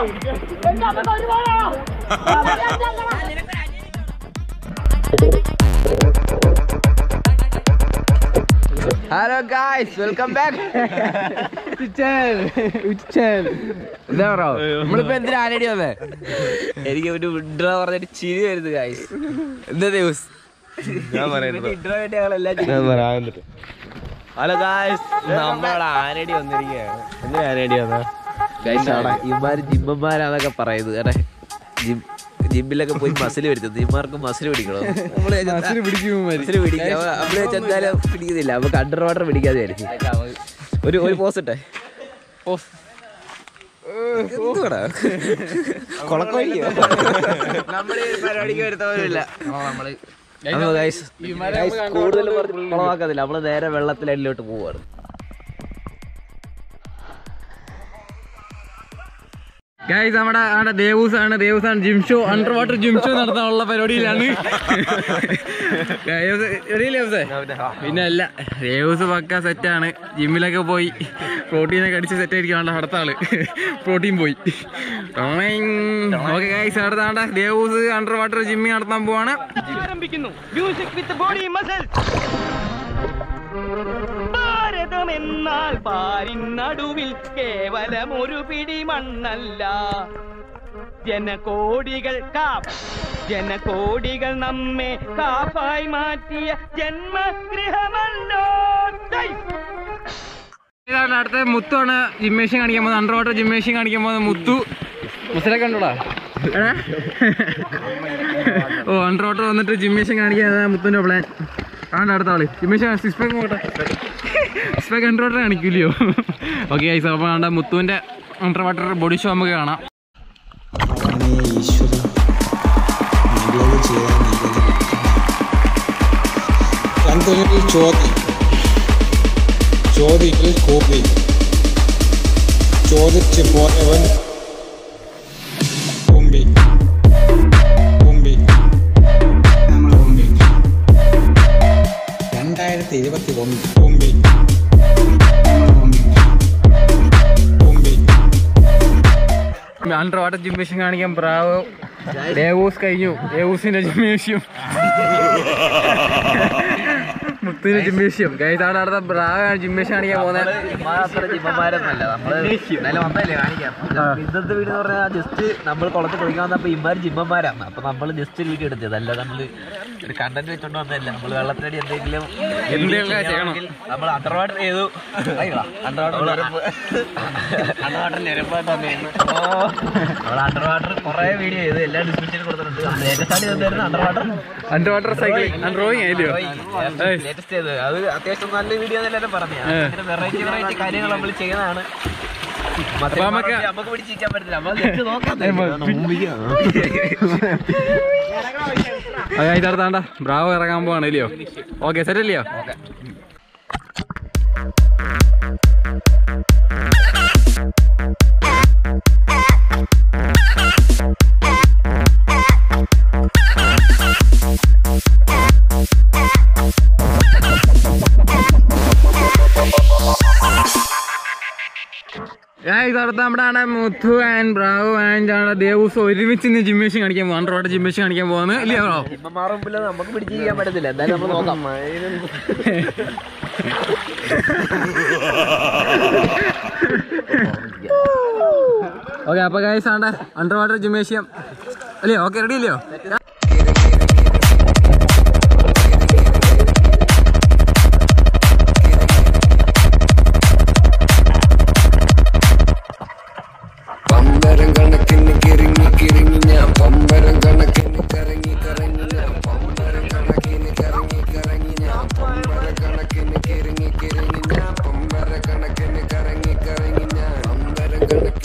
Hello guys welcome back എന്താ പറോ നമ്മളിപ്പോ എന്തിനാ ആനടി വന്നേ എനിക്ക് ഒരു വിഡ്ര പറഞ്ഞിട്ട് ചിരി വരുന്നു ഗായ്സ് എന്താ ദിവസ് ഞാൻ പറയുന്നത് വിഡ്ര വേണ്ടി ഞങ്ങളെല്ലാം ഞാൻ പറയാം എന്നിട്ട് ഹലോ ഗായ്സ് നമ്മളവിടെ ആനടി വന്നിരിക്കുകയാണ് എന്തിനാ ആനടി വന്ന ഇമാര് ജിമ്മന്മാരാന്നൊക്കെ പറയുന്നത് കാരണം ജിം ജിമ്മിലൊക്കെ പോയി മസിൽ വരുത്തുന്നത് ഇമാർക്ക് മസിൽ പിടിക്കണോ നമ്മള് മസിൽ പിടിക്കാം നമ്മള് ചെന്നാലും പിടിക്കുന്നില്ല നമുക്ക് അണ്ടർ വാട്ടർ പിടിക്കാതെ വിചാരിച്ചു ഒരു ഒരു പോസ് ഇട്ടെ എന്തുവാടാ? കൊളക്കോഴിയോ? പരിപാടിക്ക് വരുത്തവരില്ല അപ്പൊ guys, guys, കൂടുതൽ പറഞ്ഞ് കുളമാക്കാതില്ല നമ്മള് നേരെ വെള്ളത്തിലടിയിലോട്ട് പോവാണ് ഗൈസ് നമ്മുടെ നമ്മുടെ ദേവൂസ് ആണ് ദേവൂസ് ആണ് gym show under water gym show നടത്താനുള്ള പരിപാടിയിലാണ് ഗൈസ്, ready അല്ലേ ദേവൂസേ? പിന്നെ അല്ല ദേവൂസ് പക്ക സെറ്റാണ് ജിമ്മിലൊക്കെ പോയി പ്രോട്ടീനൊക്കെ അടിച്ച് സെറ്റ് ആയിരിക്കും അടുത്ത ആള് പ്രോട്ടീൻ പോയി ഓക്കെ ഗൈസ് അടുത്താണ്ട ദേവൂസ് അണ്ടർ വാട്ടർ ജിമ്മിങ് നടത്താൻ പോവാണ് ആരംഭിക്കുന്നു മ്യൂസിക് വിത്ത് ബോഡി മസിൽ ഭാരതം എന്നാൽ പാരിൻ നടുവിൽ കേവലം ഒരു പിടി മണ്ണല്ല ജനകോടികൾ കാപ്പ് ജനകോടികൾ നമ്മെ കാപ്പായി മാറ്റിയ ജന്മഗൃഹമല്ലോ ദൈ. ഇതാണ് അടുത്ത മുത്താണ് ജിമ്മേഷൻ കാണിക്കാൻ പോകുന്നത് അണ്ടർ വാട്ടർ ജിമ്മേഷൻ കാണിക്കാൻ പോകുന്നത് മുത്തു മുസലൊക്കെ ഉണ്ടോടാ എടാ? ഓ അണ്ടർ വാട്ടർ വന്നിട്ട് ജിമ്മേഷൻ കാണിക്കാൻ മുത്തുന്റെ പ്ലാൻ ആണ് അടുത്ത ആള് ജിമ്മേഷൻ സിക്സ് പാക്ക് പോട്ടെ സിക്സ് പാക്ക് അണ്ടർ വാട്ടർ കാണിക്കില്ലയോ ഓക്കെ ഐസ് അപ്പോൾ വേണ്ട മുത്തുവിന്റെ അണ്ടർ വാട്ടർ ബോഡി ഷോ നമുക്ക് കാണാം ഭഗവാനെ ഈശ്വര നല്ലത് ചെയ്യാൻ ചന്ദ്രനിൽ ചോതി ചോതിയിൽ കോപി ചോദിച്ചു പോയവൻ തുമ്പി തുമ്പി നമ്മൾ തുമ്പി രണ്ടായിരത്തി ഇരുപത്തി ഒന്ന് തുമ്പി നമ്മൾ തുമ്പി തുമ്പി അണ്ടർ വാട്ടർ ജിമ്മേഷൻ കാണിക്കാൻ ബ്രാവോ ദേവൂസ് കഴിഞ്ഞു ദേവൂസിന്റെ ജിമ്മേഷ്യം മുത്തിന്റെ ജിമ്മേഷ്യം കഴിഞ്ഞ അടുത്ത ബ്രാവോ ജിമ്മേഷൻ കാണിക്കാൻ പോകുന്നത് അത്ര ജിമ്മന്മാരൊന്നല്ല നമ്മള് എന്നാലും വന്നല്ലേ കാണിക്കാം ഇന്നത്തെ വീഡിയോ എന്ന് പറഞ്ഞാൽ ജസ്റ്റ് നമ്മൾ കുളത്തിൽ കുളിക്കാൻ വന്നപ്പോ ഇമാര് ജിമ്മന്മാരാണ് അപ്പൊ നമ്മൾ ജസ്റ്റ് ഒരു വീഡിയോ എടുത്തത് അല്ല നമ്മള് ഒരു കണ്ടന്റ് വെച്ചോണ്ട് വന്നതല്ല നമ്മൾ വെള്ളത്തിനടി എന്തെങ്കിലും എന്തെങ്കിലും ചെയ്യണം. നമ്മൾ അണ്ടർ വാട്ടർ ചെയ്തു അണ്ടർ വാട്ടർ നമ്മൾ അണ്ടർ വാട്ടർ കുറെ വീഡിയോ ചെയ്തു എല്ലാ ഡിസ്ക്രിപ്ഷനിൽ കൊടുത്തിട്ടുണ്ട് ലേറ്റസ്റ്റ് ആയിട്ട് എന്തായിരുന്നു under water under water cycle drawing ആയില്ലയോ ലേറ്റസ്റ്റ് ചെയ്ത് അത് അത്യാവശ്യം നല്ല വീഡിയോ എല്ലാവരും പറഞ്ഞു അങ്ങനെ വെറൈറ്റി വെറൈറ്റി കാര്യങ്ങൾ നമ്മൾ ചെയ്യുന്നതാണ് മറ്റേ അപ്പൊ നമുക്ക് പറഞ്ഞ് നമുക്ക് പിടിച്ചിരിക്കാൻ പറ്റില്ല നമ്മൾ ജസ്റ്റ് നോക്കാം അതായത് അടുത്താണ്ട ബ്രാവോ ഇറങ്ങാൻ പോവാണ് ഇല്ലയോ ഓക്കെ സെറ്റ് അല്ലയോ ഇതടുത്ത് നമ്മുടെ ആണ് മുത്തു ആൻഡ് ബ്രാവോ ആൻഡ് ആണ് ദേവൂസ് ഒരുമിച്ച് ഇന്ന് ജിമ്മേഷൻ കാണിക്കാൻ പോകും അണ്ടർ വാട്ടർ ജിമ്മേഷൻ കാണിക്കാൻ പോകുന്നത് ഇല്ലയോ ബ്രോ ഇമ്മമാർ മുമ്പിൽ നമുക്ക് പിടിച്ചിരിക്കാൻ പറ്റത്തില്ല എന്തായാലും നമ്മൾ നോക്കാം ഓക്കെ അപ്പൊ ഗൈസ് ആണ്ട അണ്ടർ വാട്ടർ ജിമ്മേഷ്യം അല്ലയോ ഓക്കെ റെഡി അല്ലയോ പമ്പരം കണക്കിന് കിറങ്ങി കിറങ്ങി ഞാൻ പമ്പരം കണക്കിന് കറങ്ങി കറങ്ങി ഞാൻ പമ്പരം കണക്കിന് കറങ്ങി കറങ്ങി ഞാൻ പമ്പര കണക്കിന് കിറങ്ങി കിറങ്ങി ഞാൻ പമ്പര കണക്കിന് കറങ്ങി കറങ്ങി ഞാൻ പമ്പരം കണക്കിന്